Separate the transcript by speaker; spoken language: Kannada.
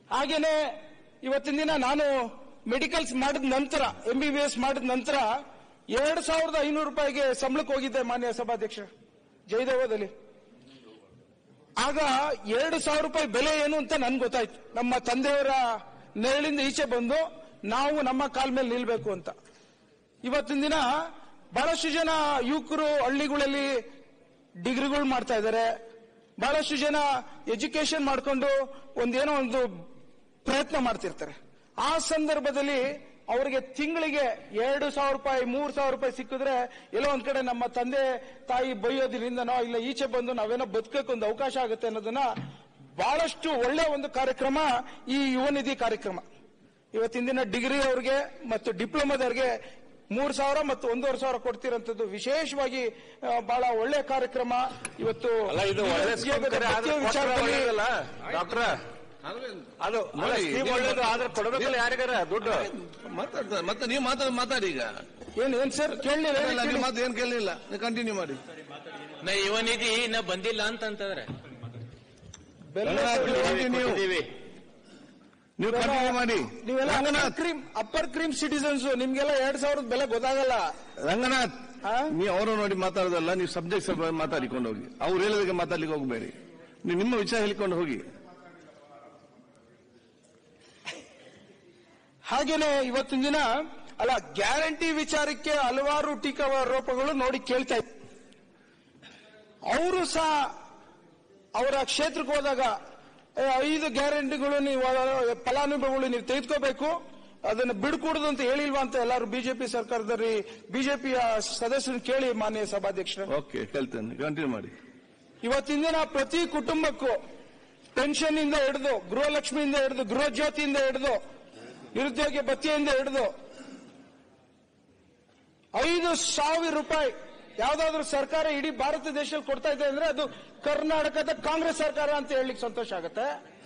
Speaker 1: ಹಾಗೇನೆ ಇವತ್ತಿನ ದಿನ ನಾನು ಮೆಡಿಕಲ್ಸ್ ಮಾಡಿದ ನಂತರ ಎಂ ಬಿ ಬಿ ಎಸ್ ಮಾಡಿದ ನಂತರ ಎರಡು ಸಾವಿರದ ಐನೂರು ರೂಪಾಯಿಗೆ ಸಂಬಳಕ್ಕೆ ಹೋಗಿದ್ದೆ ಮಾನ್ಯ ಸಭಾಧ್ಯಕ್ಷ ಜಯದೇವದಲ್ಲಿ ಆಗ ಎರಡು ಸಾವಿರ ರೂಪಾಯಿ ಬೆಲೆ ಏನು ಅಂತ ನನ್ಗೆ ಗೊತ್ತಾಯ್ತು ನಮ್ಮ ತಂದೆಯವರ ನೆರಳಿಂದ ಈಚೆ ಬಂದು ನಾವು ನಮ್ಮ ಕಾಲ ಮೇಲೆ ನಿಲ್ಬೇಕು ಅಂತ ಇವತ್ತಿನ ದಿನ ಬಹಳಷ್ಟು ಜನ ಯುವಕರು ಹಳ್ಳಿಗಳಲ್ಲಿ ಡಿಗ್ರಿಗಳು ಮಾಡ್ತಾ ಇದ್ದಾರೆ ಬಹಳಷ್ಟು ಜನ ಎಜುಕೇಶನ್ ಮಾಡ್ಕೊಂಡು ಒಂದೇನೋ ಒಂದು ಪ್ರಯತ್ನ ಮಾಡ್ತಿರ್ತಾರೆ ಆ ಸಂದರ್ಭದಲ್ಲಿ ಅವರಿಗೆ ತಿಂಗಳಿಗೆ ಎರಡು ಸಾವಿರ ರೂಪಾಯಿ ಮೂರು ಸಾವಿರ ರೂಪಾಯಿ ಸಿಕ್ಕಿದ್ರೆ ಎಲ್ಲೋ ಒಂದ್ ಕಡೆ ನಮ್ಮ ತಂದೆ ತಾಯಿ ಬೈಯೋದ್ರಿಂದನೋ ಇಲ್ಲ ಈಚೆ ಬಂದು ನಾವೇನೋ ಬದುಕಕ್ಕೆ ಒಂದು ಅವಕಾಶ ಆಗುತ್ತೆ ಅನ್ನೋದನ್ನ ಬಹಳಷ್ಟು ಒಳ್ಳೆ ಒಂದು ಕಾರ್ಯಕ್ರಮ ಈ ಯುವ ನಿಧಿ ಕಾರ್ಯಕ್ರಮ ಇವತ್ತಿನ ದಿನ ಡಿಗ್ರಿ ಅವ್ರಿಗೆ ಮತ್ತು ಡಿಪ್ಲೊಮಾದವ್ರಿಗೆ ಮೂರು ಸಾವಿರ ಮತ್ತು ಒಂದೂವರೆ ಸಾವಿರ ಕೊಡ್ತಿರೋಂಥದ್ದು ವಿಶೇಷವಾಗಿ ಆ, ಬಹಳ ಒಳ್ಳೆ ಕಾರ್ಯಕ್ರಮ ಇವತ್ತು
Speaker 2: ಅಲ್ಲ ಇದು ಒಳ್ಳೆ ಸ್ಕೀಮ್
Speaker 1: ಉದ್ಯೋಗದ
Speaker 2: ಕರೆ ಆದ್ರೆ
Speaker 1: ಪ್ರತಿ
Speaker 2: ಕೊಟ್ರೆ
Speaker 1: ವಿಚಾರದಲ್ಲಿ
Speaker 2: ಒಳ್ಳೇದಲ್ಲ ಡಾಕ್ಟ್ರ ಅದು
Speaker 3: ನೋಡಿ,
Speaker 2: ಸ್ಕೀಮ್
Speaker 3: ನೀವು-
Speaker 2: ಒಳ್ಳೇದು ಆದ್ರೆ ಕೊಡ್ಬೇಕಲ್ಲ ಯಾರಿಗಾರ ದುಡ್ಡು
Speaker 3: ಮಾತಾಡ್ತಾರೆ ಮತ್ತೆ ನೀವು ಮಾತಾಡಿ ಮಾತಾಡಿ ಈಗ
Speaker 1: ಏನ್ ಏನ್ ಸರ್ ಕೇಳಲಿಲ್ಲ
Speaker 3: ಇಲ್ಲ, ನೀವು ಮಾತು ಏನ್ ಕೇಳಲಿಲ್ಲ ನೀವು ಕಂಟಿನ್ಯೂ ಮಾಡಿ
Speaker 4: ನಾ ಯುವ ನಿಧಿ ಇನ್ನ ಬಂದಿಲ್ಲ ಅಂತಂತಂದ್ರೆ
Speaker 3: ನೀವು ನೀವು ಕಂಟಿನ್ಯೂ ಮಾಡಿ
Speaker 1: ನೀವೆಲ್ಲ upper
Speaker 3: Ranganath
Speaker 1: cream upper cream citizens ನಿಮ್ಗೆಲ್ಲ ಎರಡ್ ಸಾವಿರದ ಬೆಲೆ ಗೊತ್ತಾಗಲ್ಲ
Speaker 3: ರಂಗನಾಥ್
Speaker 1: ಆ?
Speaker 3: ನೀವು ಅವರು ನೋಡಿ ಮಾತಾಡೋದಲ್ಲ ನೀವು ಸಬ್ಜೆಕ್ಟ್ ಸ್ವಲ್ಪ ಮಾತಾಡಿಕೊಂಡು ಹೋಗಿ ಅವ್ರು ಹೇಳಿದಾಗ ಮಾತಾಡ್ಲಿಕ್ಕೆ ಹೋಗಬೇಡಿ ನೀವು ನಿಮ್ಮ ವಿಚಾರ ಹೇಳಿಕೊಂಡು ಹೋಗಿ
Speaker 1: ಹಾಗೇನೆ ಇವತ್ತಿನ ದಿನ ಅಲ್ಲ ಗ್ಯಾರಂಟಿ ವಿಚಾರಕ್ಕೆ ಹಲವಾರು ಟೀಕಾರೋಪಗಳು ನೋಡಿ ಕೇಳ್ತಾ ಇದ್ದಾರೆ ಅವರು ಸಹ ಅವರ ಕ್ಷೇತ್ರಕ್ಕೆ ಹೋದಾಗ ಏ, ಐದು ಗ್ಯಾರಂಟಿಗಳು ನೀವು ಅಹ್, ಫಲಾನುಭವಿಗಳು ನೀವು ತೆಗೆದುಕೋಬೇಕು ಅದನ್ನು ಬಿಡ್ಕೂಡದು ಅಂತ ಹೇಳಿಲ್ವಾ ಅಂತ ಎಲ್ಲರೂ ಬಿಜೆಪಿ ಸರ್ಕಾರದಲ್ಲಿ ಬಿಜೆಪಿಯ ಸದಸ್ಯರು ಕೇಳಿ ಮಾನ್ಯ ಸಭಾಧ್ಯಕ್ಷರು
Speaker 3: ಓಕೆ ಹೇಳ್ತೇನೆ ಕಂಟಿನ್ಯೂ ಮಾಡಿ
Speaker 1: ಇವತ್ತಿನ ದಿನ ಪ್ರತಿ ಕುಟುಂಬಕ್ಕೂ ಪೆನ್ಷನ್ ಇಂದ ಹಿಡಿದು ಗೃಹಲಕ್ಷ್ಮಿಯಿಂದ ಹಿಡಿದು ಗೃಹ ಜ್ಯೋತಿಯಿಂದ ಹಿಡಿದು ನಿರುದ್ಯೋಗಿ ಭತ್ಯೆಯಿಂದ ಹಿಡಿದು ಐದು ಸಾವಿರ ರೂಪಾಯಿ ಯಾವ್ದಾದ್ರು ಸರ್ಕಾರ ಇಡೀ ಭಾರತ ದೇಶದಲ್ಲಿ ಕೊಡ್ತಾ ಇದೆ ಅಂದ್ರೆ ಅದು ಕರ್ನಾಟಕದ ಕಾಂಗ್ರೆಸ್ ಸರ್ಕಾರ ಅಂತ ಹೇಳಲಿಕ್ಕೆ ಸಂತೋಷ ಆಗುತ್ತೆ